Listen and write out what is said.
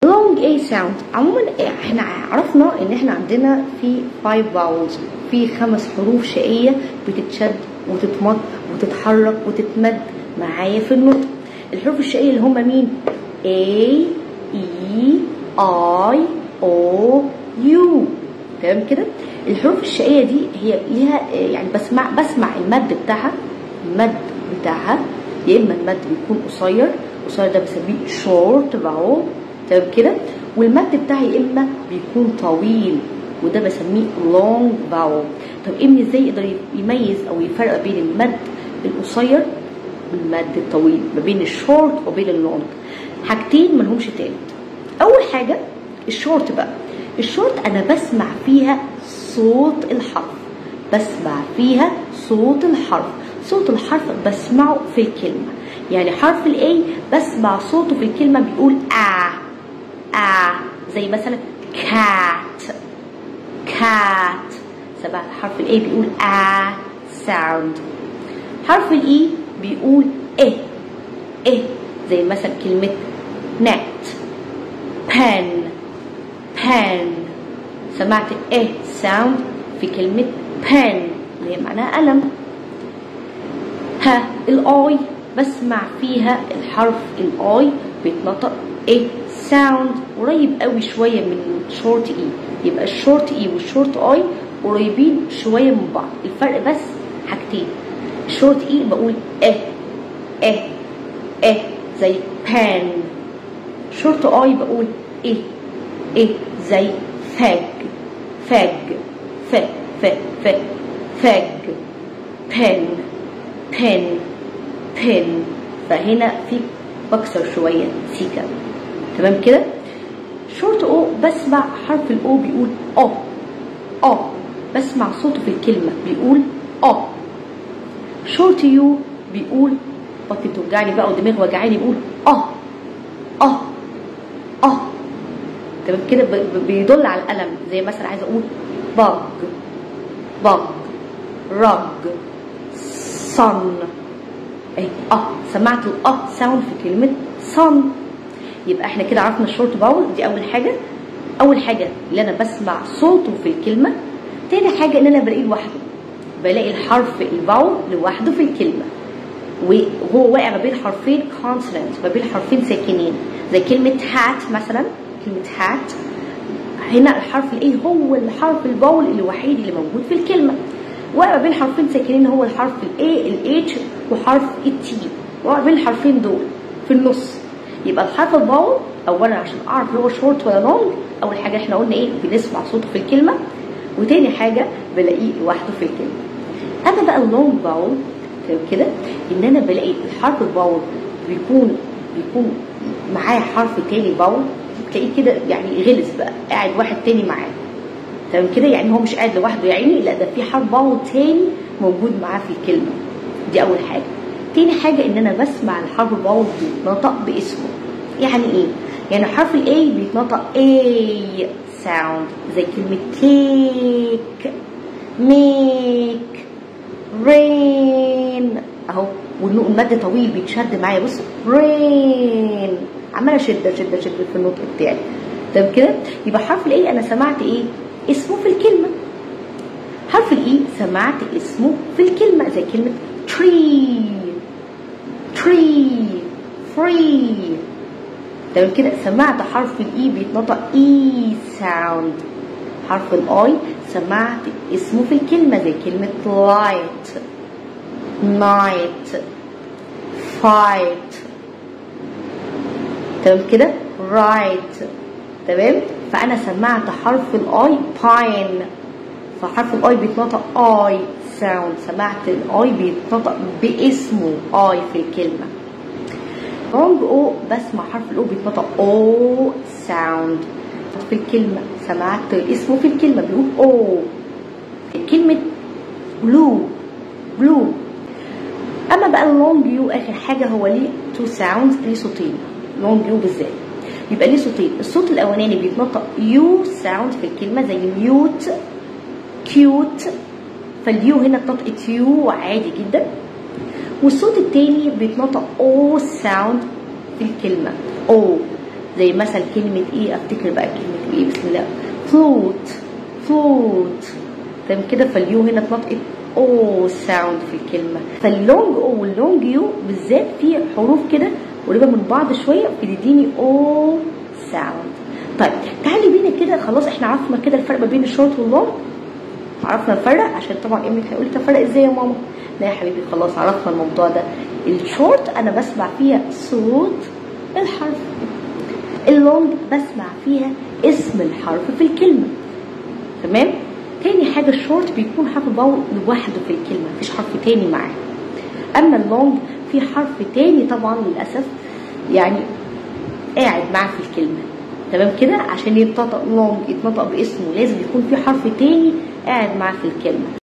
long A sound عموما احنا عرفنا ان احنا عندنا في 5 vowels في خمس حروف شقية بتتشد وتتمط وتتحرك وتتمد معايا في النطق الحروف الشقية اللي هم مين A E I O U تمام كده الحروف الشقية دي هي ليها يعني بسمع بسمع المد بتاعها المد بتاعها يا اما المد بيكون قصير قصير ده بنسميه شورت فاول تمام كده والمد بتاعي يا اما بيكون طويل وده بسميه لونج فاول طب ابني ازاي يقدر يميز او يفرق بين المد القصير والمد الطويل ما بين الشورت وبين اللونج حاجتين ملهمش تالت اول حاجه الشورت بقى الشورت انا بسمع فيها صوت الحرف بسمع فيها صوت الحرف صوت الحرف بسمعه في الكلمه يعني حرف الاي بسمع صوته في الكلمه بيقول ا ا زي مثلا كات كات سمع حرف الاي بيقول ا ساوند حرف الاي بيقول ا ا زي مثلا كلمه نت pen pen سمعت ا ساوند في كلمه pen اللي هي معناها قلم ها الاي بسمع فيها الحرف الاي بيتنطق ايه ساوند قريب قوي شويه من شورت اي يبقى الشورت اي والشورت اي قريبين شويه من بعض الفرق بس حاجتين الشورت اي بقول اه اه اه زي بان شورت اي بقول ايه ايه زي فاج فاج ف ف ف فاج بن بن بن فهنا في بكسر شوية سيكا تمام كده شورت او بسمع حرف الاو بيقول اه اه بسمع صوته في الكلمة بيقول اه شورت يو بيقول بطني بتوجعني بقى ودماغي وجعاني بيقول اه اه اه تمام كده بيدل على الألم زي مثلا عايزة أقول بج بج رج صن ايه اه سمعت الاه ساوند في كلمه صن يبقى احنا كده عرفنا الشورت باول دي اول حاجه اول حاجه اللي انا بسمع صوته في الكلمه تاني حاجه ان انا بلاقيه لوحده بلاقي الحرف الباول لوحده في الكلمه وهو واقع ما بين حرفين كونسونانت ما بين حرفين ساكنين زي كلمه هات مثلا كلمه هات هنا الحرف الايه هو الحرف الباول الوحيد اللي موجود في الكلمه واقع بين حرفين ساكنين هو الحرف الاي الاتش وحرف التي واقع بين الحرفين دول في النص يبقى الحرف الباول اولا عشان اعرف اللي هو شورت ولا لونج اول حاجه احنا قلنا ايه بنسمع صوته في الكلمه وتاني حاجه بلاقيه لوحده في الكلمه اما بقى اللونج باول كده ان انا بلاقي الحرف الباول بيكون بيكون معاه حرف تاني باول تلاقيه كده يعني غلس بقى قاعد واحد تاني معاه تمام كده يعني هو مش قاعد لوحده يا عيني لا ده في حرف باول تاني موجود معاه في الكلمه دي اول حاجه تاني حاجه ان انا بسمع الحرف الباول بيتنطق باسمه يعني ايه يعني حرف الاي بيتنطق اي ساوند زي كلمه كيك ميك رين اهو والمد طويل بيتشد معايا بص رين عماله اشد اشد اشد في النطق بتاعي تمام كده يبقى حرف الاي انا سمعت ايه اسمه في الكلمة حرف الاي سمعت اسمه في الكلمة زي كلمة tree tree free تمام كده سمعت حرف الاي بيتنطق اي ساوند حرف الاي سمعت اسمه في الكلمة زي كلمة light night fight تمام كده right تمام فانا سمعت حرف الاي باين فحرف الاي بيتنطق اي ساوند سمعت الاي بيتنطق باسمه اي في الكلمه لونج او بسمع حرف الاو بيتنطق او ساوند في الكلمه سمعت اسمه في الكلمه بيقول او كلمه بلو بلو اما بقى اللونج يو اخر حاجه هو ليه تو ساوندز ليه صوتين لونج يو بالذات يبقى ليه صوتين الصوت الاولاني بيتنطق يو ساوند في الكلمه زي ميوت كيوت فاليو هنا اتنطقت يو عادي جدا والصوت التاني بيتنطق او ساوند في الكلمه او زي مثلا كلمة ايه افتكر بقى كلمة ايه بسم الله فلوت فلوت تمام كده فاليو هنا اتنطقت او ساوند في الكلمة فاللونج او واللونج يو بالذات في حروف كده قريبة من بعض شوية بتديني او ساوند طيب تعالي بينا كده خلاص احنا عرفنا كده الفرق ما بين الشورت واللونج عرفنا الفرق عشان طبعا امي هيقول لي الفرق ازاي يا ماما لا يا حبيبي خلاص عرفنا الموضوع ده الشورت انا بسمع فيها صوت الحرف اللونج بسمع فيها اسم الحرف في الكلمة تمام تاني حاجة الشورت بيكون حرف الواو لوحده في الكلمة مفيش حرف تاني معاه أما اللونج في حرف تاني طبعا للأسف يعني قاعد معاه في الكلمة تمام كده عشان يتنطق لونج يتنطق باسمه لازم يكون في حرف تاني قاعد معاه في الكلمة